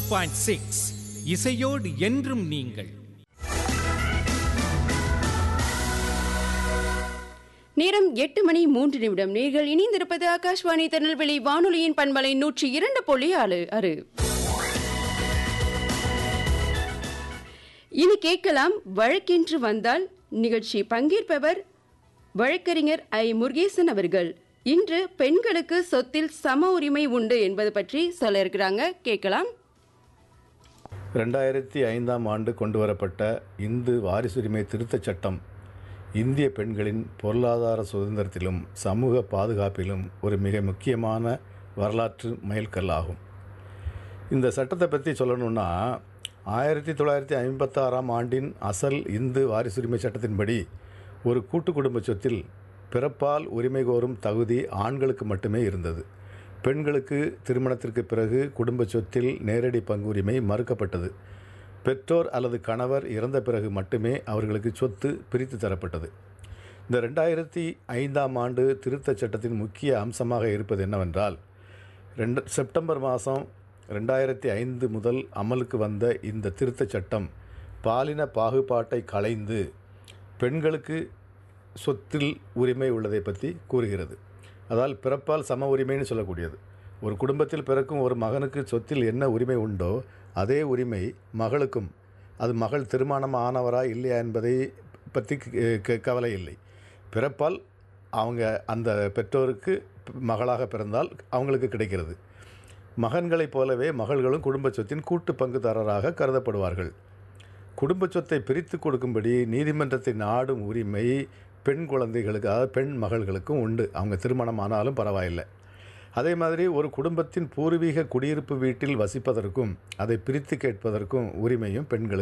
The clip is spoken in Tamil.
பாயிண்ட் சிக்ஸ் இசையோடு என்றும் நீங்கள் நேரம் எட்டு மணி மூன்று நிமிடம் நீங்கள் இணைந்திருப்பது ஆகாஷ்வாணி திருநெல்வேலி வானொலியின் பண்பலை நூற்றி இரண்டு புள்ளி ஆறு அறு இனி கேட்கலாம் வழக்கென்று வந்தால் நிகழ்ச்சி பங்கேற்பவர் வழக்கறிஞர் ஐ முருகேசன் அவர்கள் இன்று பெண்களுக்கு சொத்தில் சம உரிமை உண்டு என்பது பற்றி சொல்ல இருக்கிறாங்க கேட்கலாம் ரெண்டாயிரத்தி ஐந்தாம் ஆண்டு கொண்டு வரப்பட்ட இந்து வாரிசுரிமை திருத்தச் சட்டம் இந்திய பெண்களின் பொருளாதார சுதந்திரத்திலும் சமூக பாதுகாப்பிலும் ஒரு மிக முக்கியமான வரலாற்று மைல்கல்லாகும் இந்த சட்டத்தை பற்றி சொல்லணும்னா ஆயிரத்தி தொள்ளாயிரத்தி ஐம்பத்தாறாம் ஆண்டின் அசல் இந்து வாரிசுரிமை சட்டத்தின்படி ஒரு கூட்டு குடும்ப சொத்தில் பிறப்பால் உரிமை கோரும் தகுதி ஆண்களுக்கு மட்டுமே இருந்தது பெண்களுக்கு திருமணத்திற்கு பிறகு குடும்ப சொத்தில் நேரடி பங்குரிமை மறுக்கப்பட்டது பெற்றோர் அல்லது கணவர் இறந்த பிறகு மட்டுமே அவர்களுக்கு சொத்து பிரித்து தரப்பட்டது இந்த ரெண்டாயிரத்தி ஐந்தாம் ஆண்டு திருத்தச் சட்டத்தின் முக்கிய அம்சமாக இருப்பது என்னவென்றால் ரெண்டு செப்டம்பர் மாதம் ரெண்டாயிரத்தி ஐந்து முதல் அமலுக்கு வந்த இந்த திருத்தச் சட்டம் பாலின பாகுபாட்டை களைந்து பெண்களுக்கு சொத்தில் உரிமை உள்ளதை பற்றி கூறுகிறது அதால் பிறப்பால் சம உரிமைன்னு சொல்லக்கூடியது ஒரு குடும்பத்தில் பிறக்கும் ஒரு மகனுக்கு சொத்தில் என்ன உரிமை உண்டோ அதே உரிமை மகளுக்கும் அது மகள் திருமணம் ஆனவரா இல்லையா என்பதை பற்றி க- க- கவலை இல்லை பிறப்பால் அவங்க அந்த பெற்றோருக்கு மகளாக பிறந்தால் அவங்களுக்கு கிடைக்கிறது மகன்களைப் போலவே மகள்களும் குடும்ப சொத்தின் கூட்டு பங்குதாரராக கருதப்படுவார்கள் குடும்ப சொத்தை பிரித்து கொடுக்கும்படி நீதிமன்றத்தை நாடும் உரிமை பெண் குழந்தைகளுக்கு அதாவது பெண் மகள்களுக்கும் உண்டு அவங்க திருமணம் ஆனாலும் பரவாயில்லை அதே மாதிரி ஒரு குடும்பத்தின் பூர்வீக குடியிருப்பு வீட்டில் வசிப்பதற்கும் அதை பிரித்து கேட்பதற்கும் உரிமையும் பெண்களுக்கு